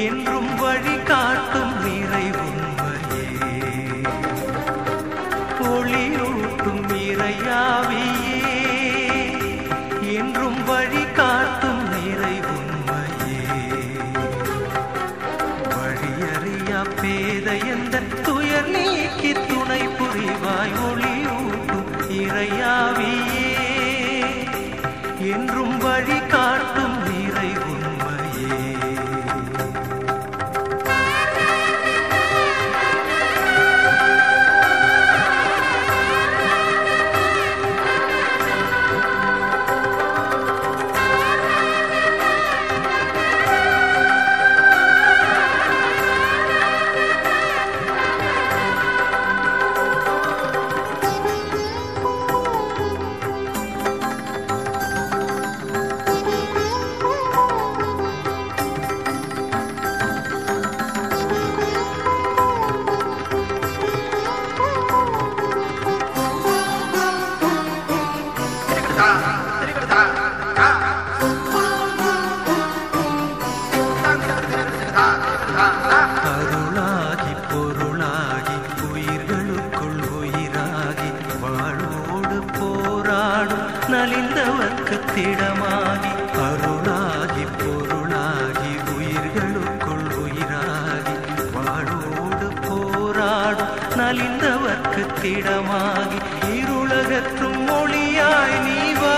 என்றும் வழி காட்டும் நிறை உண்மையே ஒளியூட்டும் இறையாவியே என்றும் வழி காட்டும் நிறை உண்மையே வழியறியா பேத எந்த துயர் நீக்கி துணை புரிவாய் ஒளியூட்டும் இறையாவியே என்றும் வழி காட்டும் நிறை உண்மையே அருளாகி பொருளாகி உயிர்களுக்குள் உயிராகி வாழோடு போராடும் நலிந்தவர்க்கு திடமாகி அருளாகி பொருளாகி உயிர்களுக்குள் உயிராகி வாழோடு போராடும் நலிந்தவர்க்கு திடமாகி இருளகற்றும் மொழியாய் நீ வா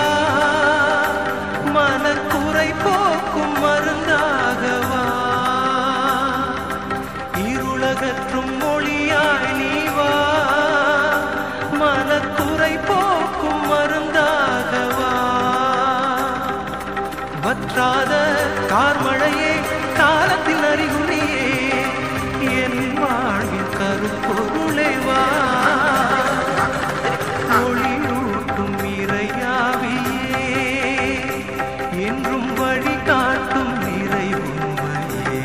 மனக்குறை போக்கும் மருந்தாகவா இருளகற்றும் மொழியாய் நீ வா மனக்குறை போக்கும் மருந்தாகவா வற்றாத கார்மழையே காலத்தின் அறிகுறியே என் வாழ்வில் கருப்பொருளே வா ஒளியூட்டும் இறையாவியே என்றும் வழி காட்டும் நிறை உண்மையே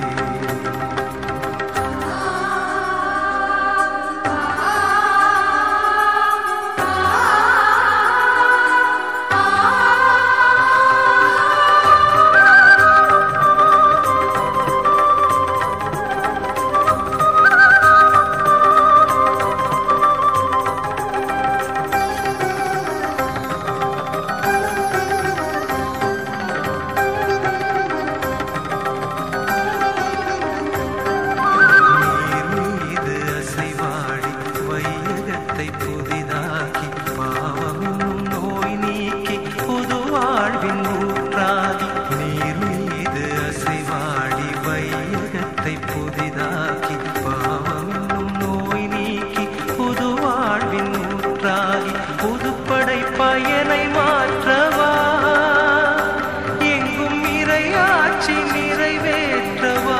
நீர் மீது அசைவாடி வையகத்தை புதிதாக்கி பாவமும் நோய் நீக்கி புது வாழ்வின் ஊற்றாகி நீர் மீது அசைவாடி வையகத்தை புதிதாக்கி பாவமும் நோய் நீக்கி புது வாழ்வின் ஊற்றாகி புதுப்படை பயனை மாற்றவா எங்கும் இறையாட்சி நிறைவேற்றவா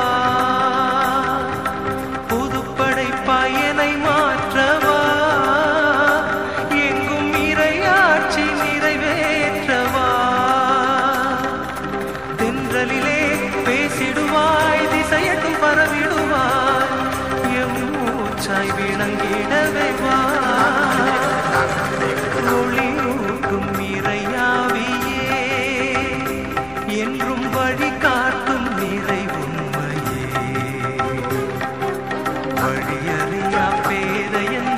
புதுப்படை பயனை மாற்றவா எங்கும் இறையாட்சி நிறைவேற்றவா தென்றலிலே பேசிடுவாய் திசையட்டும் பரவிடுவாய் எம் மூச்சாய் விளங்கிடவே வா ஒளியூட்டும் இறையாவியே என்றும் வழி காட்டும் நிறை உண்மையே வழியறியா பேத எந்த